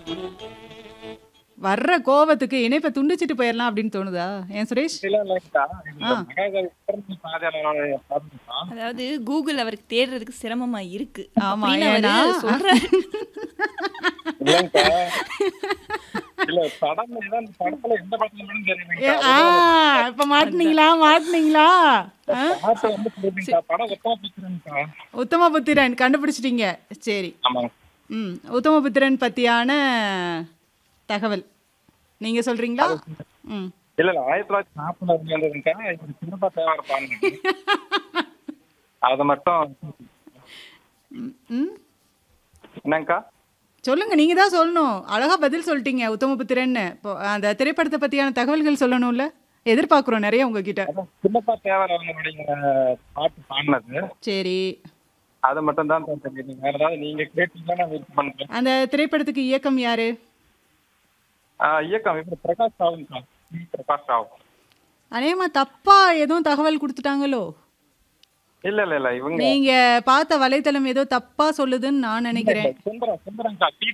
வர்ற கோவத்துக்கு இணைப்பை துண்டிச்சிட்டு போயிடலாம் அப்படின்னு தோணுதா ஏன் சுரேஷ் இல்ல இல்லைங்கக்கா ஆ. இந்த மகாகவி பிறந்த பாதையாளர் பாருங்கக்கா அதாவது கூகுள் அவருக்கு தேடுறதுக்கு சிரமமா இருக்கு ஆமா, அப்படின்னு அவரு ஏன்னா- சொல்றாரு இல்லைங்கக்கா இல்ல படம் ஏதோ அந்த படத்துல எந்த படத்துல மட்டும் ஏ, தெரியுதுங்கக்கா ஆ இப்ப மாட்டினீங்களா மாட்டினீங்களா ஆ? பாட்டு வந்து சொல்லுங்கக்கா படம் ஒத்தமா பிடிச்சிருங்கக்கா உத்தமபுத்திரன் கண்டுபிடிச்சிட்டீங்க சரி ஆமாங்க ம் உத்தமபுத்திரன் பத்தியான தகவல் நீங்க சொல்றீங்களா ம் இல்ல இல்ல ஆயிரத்தி தொள்ளாயிரத்தி நாற்பதுல இருந்ததுங்கக்கா இவர் சின்னப்பா தேவை பாருங்க அதை மட்டும் ம், ம் என்னங்கக்கா சொல்லுங்க நீங்க தான் சொல்லணும் அழகா பதில் சொல்லிட்டீங்க உத்தமபுத்திரன்னு இப்போ அந்த திரைப்படத்தை பத்தியான தகவல்கள் சொல்லணும்ல எதிர்பார்க்குறோம் நிறைய உங்ககிட்ட அதான் சின்னப்பா தேவர் அவங்களுடைய பாட்டு பாடினது சரி அதை மட்டும் தான் தெரியும் வேற ஏதாவது நீங்க கேட்டீங்கன்னா நான் வெயிட் பண்றேன் அந்த திரைப்படத்துக்கு இயக்கம் யாரு ஆஹ் இயக்கம் இப்ப பிரகாஷ் ராவுங்கக்கா சி பிரகாஷ் ராவ் அநேகமா தப்பா எதுவும் தகவல் கொடுத்துட்டாங்களோ இல்ல இல்ல இல்ல இவங்க நீங்க பார்த்த வலைத்தளம் ஏதோ தப்பா சொல்லுதுன்னு நான் நினைக்கிறேன் சுந்தரம் சுந்தரங்கக்கா டி